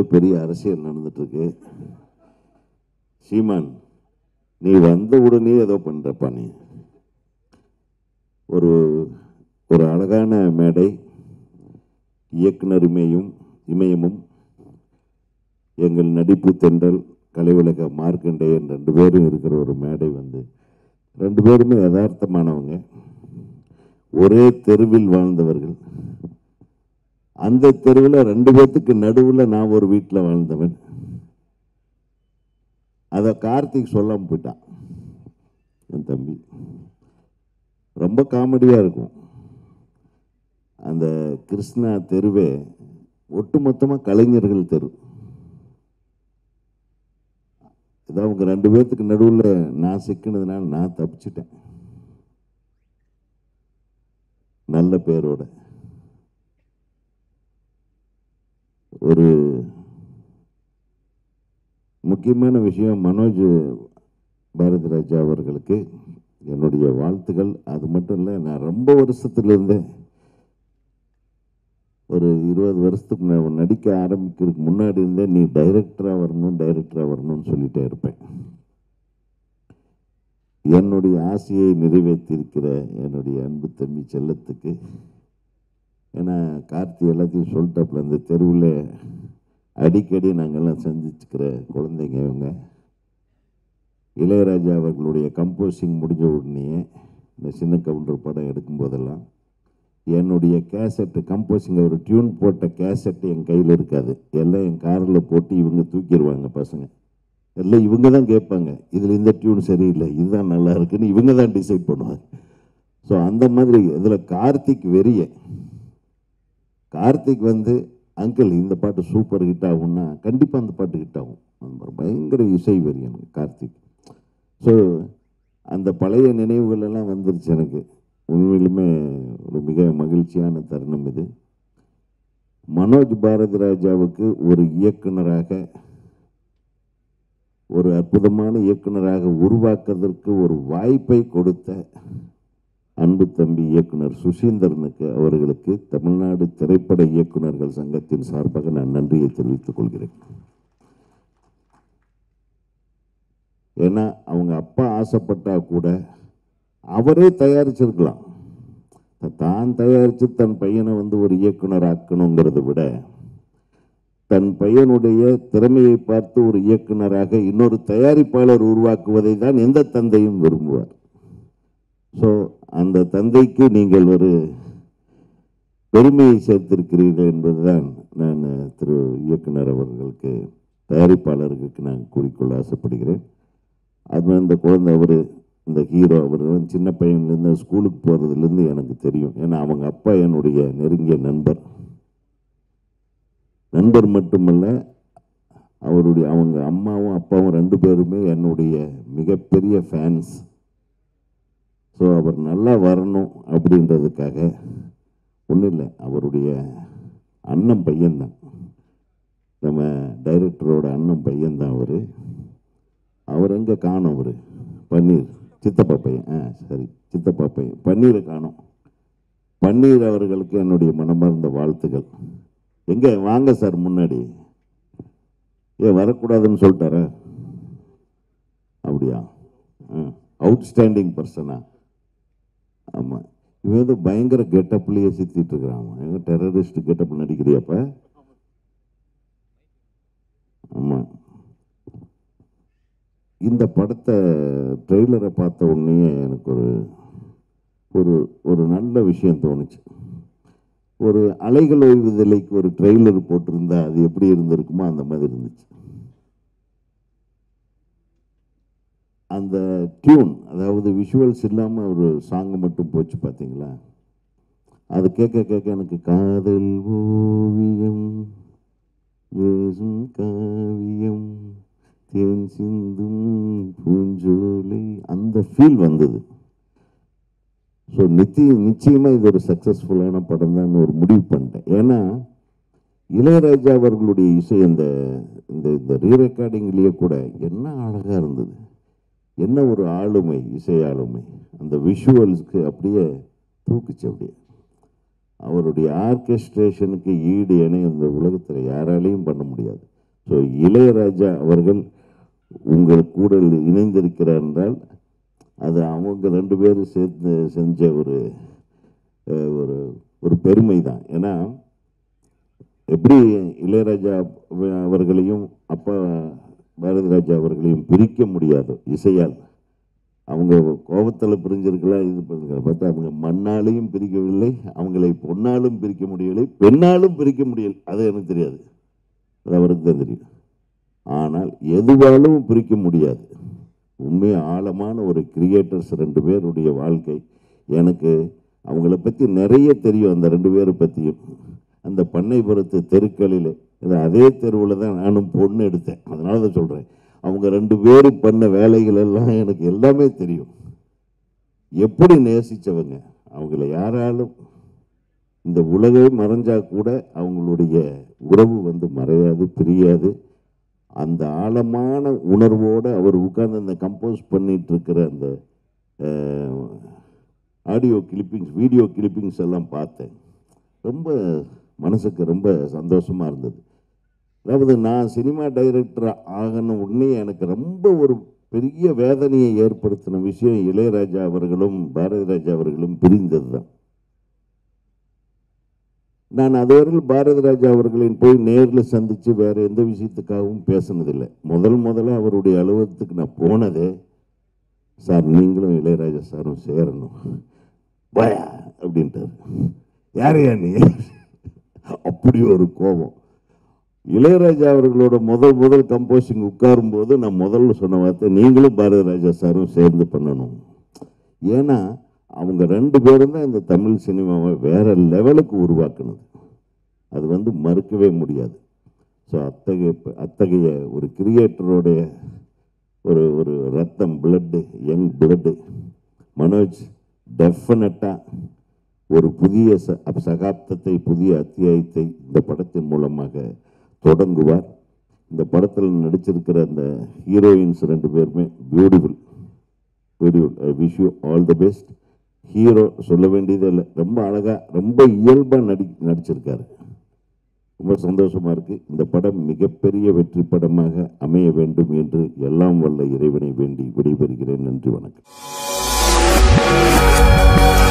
பெரிய அரசியல் நடந்துட்டு இருக்கு சீமான் நீ வந்த உடனே ஏதோ பண்றப்பா நீ ஒரு ஒரு அழகான மேடை இயக்குனர் இமயம் இமயமும் எங்கள் நடிப்பு தென்றல் கலைவுலக மார்க்கண்டேயன் ரெண்டு பேரும் இருக்கிற ஒரு மேடை வந்து ரெண்டு பேருமே யதார்த்தமானவங்க ஒரே தெருவில் வாழ்ந்தவர்கள் அந்த தெருவில் ரெண்டு பேர்த்துக்கு நடுவில் நான் ஒரு வீட்டில் வாழ்ந்தவன் அதை கார்த்திக் சொல்லாம போயிட்டான் என் தம்பி ரொம்ப காமெடியாக இருக்கும் அந்த கிருஷ்ணா தெருவே ஒட்டுமொத்தமாக கலைஞர்கள் தெரு ஏதோ அவங்க ரெண்டு பேர்த்துக்கு நடுவில் நான் சிக்கினதுனால நான் தப்பிச்சிட்டேன் நல்ல பேரோட ஒரு முக்கியமான விஷயம் மனோஜ் பாரதி ராஜா அவர்களுக்கு என்னுடைய வாழ்த்துக்கள் அது மட்டும் இல்லை நான் ரொம்ப வருஷத்துலேருந்தே ஒரு இருபது வருஷத்துக்கு முன்னாடி நடிக்க ஆரம்பிக்கிறதுக்கு முன்னாடி இருந்தே நீ டைரக்டராக வரணும் டைரக்டராக வரணும்னு சொல்லிட்டே இருப்பேன் என்னுடைய ஆசையை நிறைவேற்றியிருக்கிற என்னுடைய அன்பு தம்பி செல்லத்துக்கு ஏன்னா கார்த்தி எல்லாத்தையும் சொல்லிட்டாப்புல அந்த தெருவில் அடிக்கடி நாங்கள்லாம் சந்திச்சுக்கிற குழந்தைங்க இவங்க இளையராஜா அவர்களுடைய கம்போசிங் முடிஞ்ச உடனே இந்த சின்ன கவுண்டர் படம் எடுக்கும்போதெல்லாம் என்னுடைய கேசட்டு கம்போசிங் ஒரு டியூன் போட்ட கேசட்டு என் கையில் இருக்காது எல்லாம் என் காரில் போட்டு இவங்க தூக்கிடுவாங்க பசங்க எல்லாம் இவங்க தான் கேட்பாங்க இதில் இந்த டியூன் சரியில்லை இதுதான் நல்லா இருக்குன்னு இவங்க தான் டிசைட் பண்ணுவாங்க ஸோ அந்த மாதிரி இதில் கார்த்திக் வெறிய கார்த்திக் வந்து அங்கிள் இந்த பாட்டு சூப்பர் ஹிட் ஆகும்னா கண்டிப்பாக அந்த பாட்டு ஹிட் ஆகும் அந்த மாதிரி பயங்கர இசை வெறி எனக்கு கார்த்திக் ஸோ அந்த பழைய நினைவுகள் எல்லாம் வந்துருச்சு எனக்கு உண்மையிலுமே ஒரு மிக மகிழ்ச்சியான தருணம் இது மனோஜ் பாரதி ராஜாவுக்கு ஒரு இயக்குனராக ஒரு அற்புதமான இயக்குனராக உருவாக்குவதற்கு ஒரு வாய்ப்பை கொடுத்த அன்பு தம்பி இயக்குனர் சுசீந்திரனுக்கு அவர்களுக்கு தமிழ்நாடு திரைப்பட இயக்குனர்கள் சங்கத்தின் சார்பாக நான் நன்றியை தெரிவித்துக் கொள்கிறேன் ஏன்னா அவங்க அப்பா ஆசைப்பட்டா கூட அவரே தயாரிச்சிருக்கலாம் தான் தயாரித்து தன் பையனை வந்து ஒரு இயக்குனர் ஆக்கணுங்கிறத விட தன் பையனுடைய திறமையை பார்த்து ஒரு இயக்குனராக இன்னொரு தயாரிப்பாளர் உருவாக்குவதை தான் எந்த தந்தையும் விரும்புவார் ஸோ அந்த தந்தைக்கு நீங்கள் ஒரு பெருமையை சேர்த்திருக்கிறீர்கள் என்பதுதான் நான் திரு இயக்குனர் அவர்களுக்கு தயாரிப்பாளருக்கு நான் கூறிக்கொள்ள ஆசைப்படுகிறேன் அது அந்த குழந்தை அவர் இந்த ஹீரோ அவர் வந்து சின்ன பையன்லேருந்து ஸ்கூலுக்கு போகிறதுலேருந்து எனக்கு தெரியும் ஏன்னா அவங்க அப்பா என்னுடைய நெருங்கிய நண்பர் நண்பர் மட்டுமல்ல அவருடைய அவங்க அம்மாவும் அப்பாவும் ரெண்டு பேருமே என்னுடைய மிகப்பெரிய ஃபேன்ஸ் ஸோ அவர் நல்லா வரணும் அப்படின்றதுக்காக ஒன்றும் இல்லை அவருடைய அண்ணன் பையன்தான் நம்ம டைரக்டரோட அண்ணன் பையன்தான் அவர் அவர் எங்கே காணும் அவர் பன்னீர் சித்தப்பா பையன் ஆ சரி சித்தப்பா பையன் பன்னீரை காணும் பன்னீர் அவர்களுக்கு என்னுடைய மனமார்ந்த வாழ்த்துக்கள் எங்கே வாங்க சார் முன்னாடி ஏன் வரக்கூடாதுன்னு சொல்லிட்டாரா அப்படியா ஆ அவுட்ஸ்டாண்டிங் பர்சனா ஆமாம் இவன் ஏதோ பயங்கர கெட்டப்லேயே சுற்றிட்டு இருக்கிறான் எங்க டெரரிஸ்ட் கெட்டப் நடிக்கிறியாப்ப ஆமாம் இந்த படத்தை ட்ரெய்லரை பார்த்த உடனே எனக்கு ஒரு ஒரு ஒரு நல்ல விஷயம் தோணுச்சு ஒரு அலைகள் ஓய்வுதலைக்கு ஒரு ட்ரெய்லர் போட்டிருந்தா அது எப்படி இருந்திருக்குமோ அந்த மாதிரி இருந்துச்சு அந்த டியூன் அதாவது விஷுவல்ஸ் இல்லாமல் ஒரு சாங் மட்டும் போச்சு பார்த்தீங்களா அது கேட்க கேட்க எனக்கு காதல் ஓவியம் பேசும் காவியம் தேன் சிந்தும் பூஞ்சோலை அந்த ஃபீல் வந்தது ஸோ நித்தி நிச்சயமாக இது ஒரு சக்ஸஸ்ஃபுல்லான படம் தான் ஒரு முடிவு பண்ணிட்டேன் ஏன்னா இளையராஜா அவர்களுடைய இசை இந்த இந்த இந்த ரீரெக்கார்டிங்லேயே கூட என்ன அழகாக இருந்தது என்ன ஒரு ஆளுமை இசை ஆளுமை அந்த விஷுவல்ஸ்க்கு அப்படியே தூக்குச்சு அப்படியே அவருடைய ஆர்கெஸ்ட்ரேஷனுக்கு ஈடு இணை இந்த உலகத்தில் யாராலையும் பண்ண முடியாது ஸோ இளையராஜா அவர்கள் உங்கள் கூட இணைந்திருக்கிறார் என்றால் அது அவங்க ரெண்டு பேரும் சேர்ந்து செஞ்ச ஒரு அஹ், ஒரு ஒரு பெருமை தான் ஏன்னா எப்படி இளையராஜா அவ- அவர்களையும் அப்பா பாரதி ராஜா அவர்களையும் பிரிக்க முடியாது இசையால் அவங்க கோபத்தில் பிரிஞ்சிருக்கலாம் இது பிரிஞ்சிருக்கலாம் பார்த்தா அவங்க மண்ணாலையும் பிரிக்கவில்லை அவங்களை பொன்னாலும் பிரிக்க முடியவில்லை பெண்ணாலும் பிரிக்க முடியல அது எனக்கு தெரியாது அது அவருக்கு தான் தெரியும் ஆனால் எதுவாலும் பிரிக்க முடியாது உண்மையாக ஆழமான ஒரு கிரியேட்டர்ஸ் ரெண்டு பேருடைய வாழ்க்கை எனக்கு அவங்கள பற்றி நிறைய தெரியும் அந்த ரெண்டு பேரை பற்றியும் அந்த பண்ணைபுரத்து தெருக்களில் இது அதே தெருவில் தான் நானும் பொண்ணு எடுத்தேன் அதனால தான் சொல்கிறேன் அவங்க ரெண்டு பேரும் பண்ண வேலைகள் எல்லாம் எனக்கு எல்லாமே தெரியும் எப்படி நேசித்தவங்க அவங்கள யாராலும் இந்த உலகமே மறைஞ்சா கூட அவங்களுடைய உறவு வந்து மறையாது பிரியாது அந்த ஆழமான உணர்வோடு அவர் உட்கார்ந்து அந்த கம்போஸ் பண்ணிட்டு இருக்கிற அந்த ஆடியோ கிளிப்பிங்ஸ் வீடியோ கிளிப்பிங்ஸ் எல்லாம் பார்த்தேன் ரொம்ப மனசுக்கு ரொம்ப சந்தோஷமாக இருந்தது அதாவது நான் சினிமா டைரக்டர் ஆகணும் உடனே எனக்கு ரொம்ப ஒரு பெரிய வேதனையை ஏற்படுத்தின விஷயம் இளையராஜா அவர்களும் பாரதி ராஜா அவர்களும் பிரிந்தது தான் நான் அதுவரையில் பாரதி ராஜா அவர்களின் போய் நேரில் சந்தித்து வேற எந்த விஷயத்துக்காகவும் பேசினதில்லை முதல் முதல்ல அவருடைய அலுவலகத்துக்கு நான் போனதே சார் நீங்களும் இளையராஜா சாரும் சேரணும் வாயா அப்படின்ட்டார் யாரையா நீ அப்படி ஒரு கோபம் இளையராஜா அவர்களோட முதல் முதல் கம்போசிங் உட்காரும்போது நான் முதல்ல சொன்ன வார்த்தை நீங்களும் பாரதி ராஜா சாரும் சேர்ந்து பண்ணணும் ஏன்னா அவங்க ரெண்டு பேரும் தான் இந்த தமிழ் சினிமாவை வேற லெவலுக்கு உருவாக்குனது அது வந்து மறுக்கவே முடியாது ஸோ அத்தகைய அத்தகைய ஒரு கிரியேட்டருடைய ஒரு ஒரு ரத்தம் பிளட்டு யங் பிளட்டு மனோஜ் டெஃபினட்டாக ஒரு புதிய ச சகாப்தத்தை புதிய அத்தியாயத்தை இந்த படத்தின் மூலமாக தொடங்குவார் இந்த படத்தில் நடிச்சிருக்கிற அந்த ஹீரோயின்ஸ் ரெண்டு பேருமே beautiful beautiful I wish you all the best hero சொல்ல வேண்டியதே இல்லை ரொம்ப அழகாக ரொம்ப இயல்பாக நடி நடிச்சிருக்காரு ரொம்ப சந்தோஷமாக இருக்குது இந்த படம் மிகப்பெரிய வெற்றி படமாக அமைய வேண்டும் என்று எல்லாம் வல்ல இறைவனை வேண்டி விடைபெறுகிறேன் நன்றி வணக்கம்